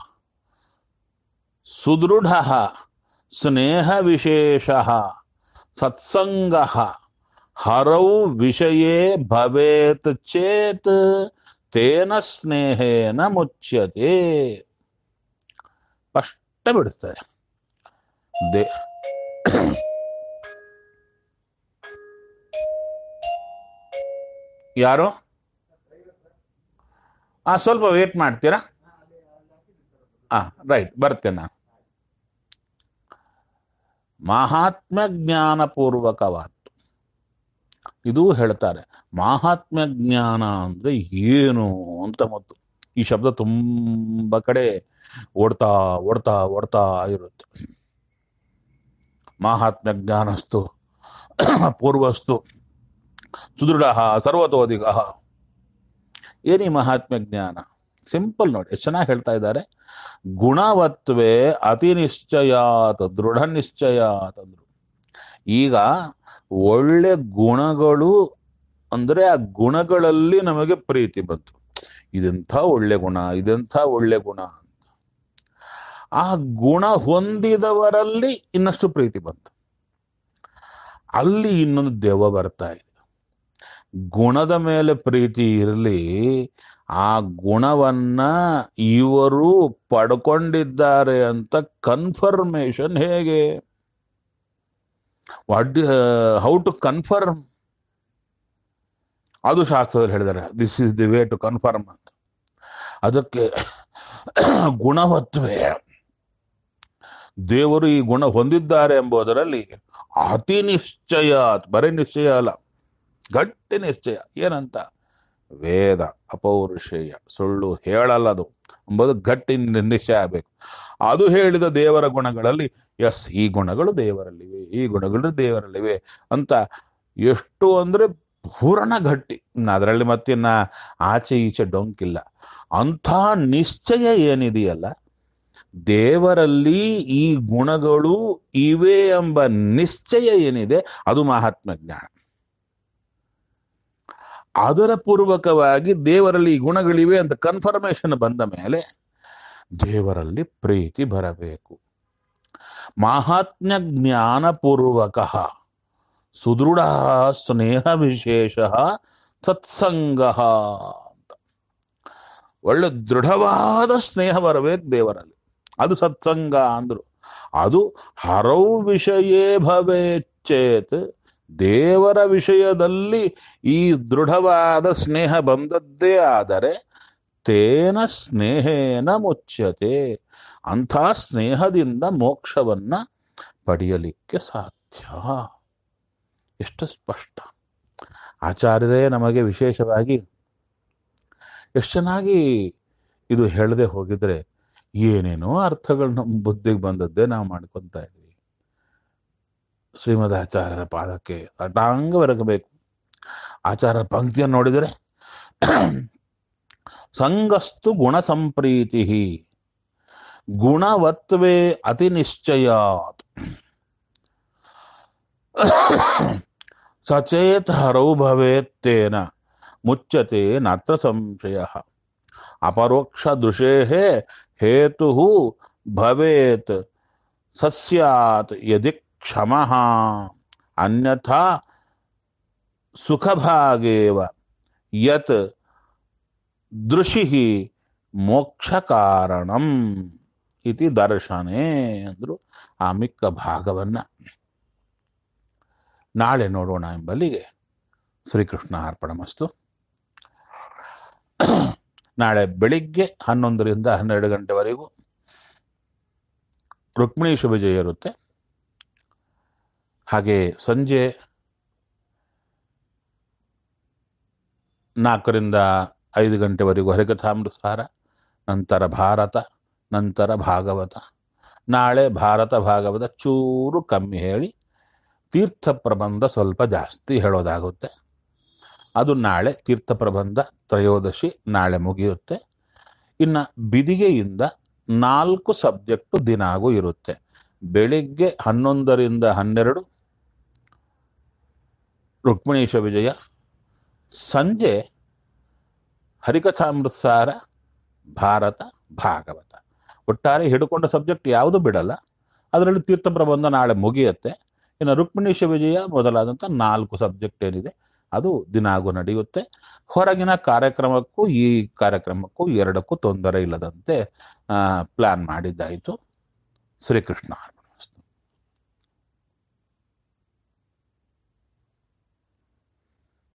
ಸುದೃಢ ಸ್ನೇಹ ವಿಶೇಷ ಸತ್ಸಂಗ ಹರೌ ವಿಷಯೇ ಭವೇತ್ ಚೇತ್ ತೇನ ಸ್ನೇಹೇನ ಮುಚ್ಯತೆ ಸ್ಪಷ್ಟ ಬಿಡುತ್ತದೆ ದೇ ಯಾರು ಆ ಸ್ವಲ್ಪ ವೇಟ್ ಮಾಡ್ತೀರಾ ಆ ರೈಟ್ ಬರ್ತೇನೆ ನಾನು ಮಹಾತ್ಮ ಜ್ಞಾನಪೂರ್ವಕವಾದ್ದು ಇದು ಹೇಳ್ತಾರೆ ಮಹಾತ್ಮ ಜ್ಞಾನ ಅಂದ್ರೆ ಏನು ಅಂತ ಮತ್ತು ಈ ಶಬ್ದ ತುಂಬ ಕಡೆ ಓಡ್ತಾ ಓಡ್ತಾ ಓಡ್ತಾ ಇರುತ್ತೆ ಮಹಾತ್ಮ ಜ್ಞಾನಸ್ತು ಪೂರ್ವಸ್ತು ಸುದೃಢ ಸರ್ವತೋಧಿಕ ಏನಿ ಮಹಾತ್ಮ ಜ್ಞಾನ ಸಿಂಪಲ್ ನೋಡಿ ಎಷ್ಟು ಚೆನ್ನಾಗಿ ಹೇಳ್ತಾ ಇದ್ದಾರೆ ಗುಣವತ್ವೇ ಅತಿ ನಿಶ್ಚಯಾತ್ ದೃಢ ನಿಶ್ಚಯಾತ್ ಅಂದ್ರು ಈಗ ಒಳ್ಳೆ ಗುಣಗಳು ಅಂದ್ರೆ ಆ ಗುಣಗಳಲ್ಲಿ ನಮಗೆ ಪ್ರೀತಿ ಬಂತು ಇದೆಂಥ ಒಳ್ಳೆ ಗುಣ ಇದೆಂಥ ಒಳ್ಳೆ ಗುಣ ಅಂತ ಆ ಗುಣ ಹೊಂದಿದವರಲ್ಲಿ ಇನ್ನಷ್ಟು ಪ್ರೀತಿ ಬಂತು ಅಲ್ಲಿ ಇನ್ನೊಂದು ದೆವ್ವ ಬರ್ತಾ ಇದೆ ಗುಣದ ಮೇಲೆ ಪ್ರೀತಿ ಇರಲಿ ಆ ಗುಣವನ್ನ ಇವರು ಪಡ್ಕೊಂಡಿದ್ದಾರೆ ಅಂತ ಕನ್ಫರ್ಮೇಶನ್ ಹೇಗೆ ವಾಟ್ ಹೌ ಟು ಕನ್ಫರ್ಮ್ ಅದು ಶಾಸ್ತ್ರದಲ್ಲಿ ಹೇಳಿದ್ದಾರೆ this is the way to confirm ಅಂತ ಅದಕ್ಕೆ ಗುಣವತ್ವೇ ದೇವರು ಈ ಗುಣ ಹೊಂದಿದ್ದಾರೆ ಎಂಬುದರಲ್ಲಿ ಅತಿ ನಿಶ್ಚಯ ಬರೀ ನಿಶ್ಚಯ ಅಲ್ಲ ಗಟ್ಟಿ ನಿಶ್ಚಯ ಏನಂತ ವೇದ ಅಪೌರುಷೇಯ ಸುಳ್ಳು ಹೇಳಲ್ಲದು ಎಂಬುದು ಗಟ್ಟಿ ನಿ- ನಿಶ್ಚಯ ಆಗಬೇಕು ಅದು ಹೇಳಿದ ದೇವರ ಗುಣಗಳಲ್ಲಿ ಎಸ್ ಈ ಗುಣಗಳು ದೇವರಲ್ಲಿವೆ ಈ ಗುಣಗಳು ದೇವರಲ್ಲಿವೆ ಅಂತ ಎಷ್ಟು ಅಂದ್ರೆ ಪೂರ್ಣ ಗಟ್ಟಿ ಅದರಲ್ಲಿ ಮತ್ತಿನ್ನ ಆಚೆ ಈಚೆ ಡೊಂಕಿಲ್ಲ ಅಂಥ ನಿಶ್ಚಯ ಏನಿದೆಯಲ್ಲ ದೇವರಲ್ಲಿ ಈ ಗುಣಗಳು ಇವೆ ಎಂಬ ನಿಶ್ಚಯ ಏನಿದೆ ಅದು ಮಹಾತ್ಮ ಜ್ಞಾನ ಅದರ ಪೂರ್ವಕವಾಗಿ ದೇವರಲ್ಲಿ ಈ ಗುಣಗಳಿವೆ ಅಂತ ಕನ್ಫರ್ಮೇಶನ್ ಬಂದ ಮೇಲೆ ದೇವರಲ್ಲಿ ಪ್ರೀತಿ ಬರಬೇಕು ಮಹಾತ್ಮ್ಯ ಜ್ಞಾನಪೂರ್ವಕ ಸುದೃಢ ಸ್ನೇಹ ವಿಶೇಷ ಸತ್ಸಂಗ ಅಂತ ಒಳ್ಳೆ ದೃಢವಾದ ಸ್ನೇಹ ಬರಬೇಕು ದೇವರಲ್ಲಿ ಅದು ಸತ್ಸಂಗ ಅಂದ್ರು ಅದು ಹರವು ವಿಷಯೇ ಭವೇಚ್ಚೇತ್ ದೇವರ ವಿಷಯದಲ್ಲಿ ಈ ದೃಢವಾದ ಸ್ನೇಹ ಬಂದದ್ದೇ ಆದರೆ ತೇನ ಸ್ನೇಹೇನ ಮುಚ್ಯತೆ ಅಂಥ ಸ್ನೇಹದಿಂದ ಮೋಕ್ಷವನ್ನ ಪಡೆಯಲಿಕ್ಕೆ ಸಾಧ್ಯ ಎಷ್ಟು ಸ್ಪಷ್ಟ ಆಚಾರ್ಯರೇ ನಮಗೆ ವಿಶೇಷವಾಗಿ ಎಷ್ಟು ಚೆನ್ನಾಗಿ ಇದು ಹೇಳದೆ ಹೋಗಿದ್ರೆ ಏನೇನೋ ಅರ್ಥಗಳು ನಮ್ಮ ಬುದ್ಧಿಗೆ ಬಂದದ್ದೇ ನಾವು ಮಾಡ್ಕೊತಾ ಇದ್ವಿ ಶ್ರೀಮದ್ ಆಚಾರ್ಯರ ಪಾದಕ್ಕೆ ತಟಾಂಗ ಬೆರಗಬೇಕು ಆಚಾರ್ಯರ ಪಂಕ್ತಿಯನ್ನು ನೋಡಿದರೆ ಸಂಗಸ್ತು ಗುಣ ಸಂಪ್ರೀತಿ ಗುಣವತ್ವೇ ಅತಿ ನಿಶ್ಚಯಾತ್ ಸಚೇತ ಹರೌ ಭವೇತ್ತೇನ ಮುಚ್ಚತೆ ನಾತ್ರ ಸಂಶಯ ಅಪರೋಕ್ಷ ದೃಶೇ ಹೇತು ಭವೇತ್ ಸಸ್ಯಾತ್ ಯದಿ ಕ್ಷಮಃ ಅನ್ಯಥಾ ಸುಖಭಾಗೇವ ಯತ್ ದೃಶಿ ಮೋಕ್ಷ ಕಾರಣಂ ಇತಿ ದರ್ಶನೇ ಅಂದ್ರು ಆ ಮಿಕ್ಕ ಭಾಗವನ್ನ ನಾಳೆ ನೋಡೋಣ ಎಂಬಲ್ಲಿಗೆ ಶ್ರೀಕೃಷ್ಣ ಅರ್ಪಣಮಸ್ತು ನಾಳೆ ಬೆಳಿಗ್ಗೆ ಹನ್ನೊಂದರಿಂದ ಹನ್ನೆರಡು ಗಂಟೆವರೆಗೂ ರುಕ್ಮಿಣೀಶ ವಿಜಯ ಇರುತ್ತೆ ಹಾಗೆ ಸಂಜೆ ನಾಲ್ಕರಿಂದ ಐದು ಗಂಟೆವರೆಗೂ ಹರಿಕಥಾಮೃತಸಾರ ನಂತರ ಭಾರತ ನಂತರ ಭಾಗವತ ನಾಳೆ ಭಾರತ ಭಾಗವತ ಚೂರು ಕಮ್ಮಿ ಹೇಳಿ ತೀರ್ಥ ಪ್ರಬಂಧ ಸ್ವಲ್ಪ ಜಾಸ್ತಿ ಹೇಳೋದಾಗುತ್ತೆ ಅದು ನಾಳೆ ತೀರ್ಥ ಪ್ರಬಂಧ ತ್ರಯೋದಶಿ ನಾಳೆ ಮುಗಿಯುತ್ತೆ ಇನ್ನು ಬಿದಿಗೆಯಿಂದ ನಾಲ್ಕು ಸಬ್ಜೆಕ್ಟು ದಿನಾಗೂ ಇರುತ್ತೆ ಬೆಳಿಗ್ಗೆ ಹನ್ನೊಂದರಿಂದ ಹನ್ನೆರಡು ರುಕ್ಮಿಣೀಶ ವಿಜಯ ಸಂಜೆ ಹರಿಕಥಾಮೃತಸಾರ ಭಾರತ ಭಾಗವತ ಒಟ್ಟಾರೆ ಹಿಡ್ಕೊಂಡ ಸಬ್ಜೆಕ್ಟ್ ಯಾವುದು ಬಿಡಲ್ಲ ಅದರಲ್ಲಿ ತೀರ್ಥ ಪ್ರಬಂಧ ನಾಳೆ ಮುಗಿಯುತ್ತೆ ಇನ್ನು ರುಕ್ಮಿಣೀಶ ವಿಜಯ ಮೊದಲಾದಂಥ ನಾಲ್ಕು ಸಬ್ಜೆಕ್ಟ್ ಏನಿದೆ ಅದು ದಿನಾಗೂ ನಡೆಯುತ್ತೆ ಹೊರಗಿನ ಕಾರ್ಯಕ್ರಮಕ್ಕೂ ಈ ಕಾರ್ಯಕ್ರಮಕ್ಕೂ ಎರಡಕ್ಕೂ ತೊಂದರೆ ಇಲ್ಲದಂತೆ ಪ್ಲಾನ್ ಮಾಡಿದ್ದಾಯಿತು ಶ್ರೀಕೃಷ್ಣ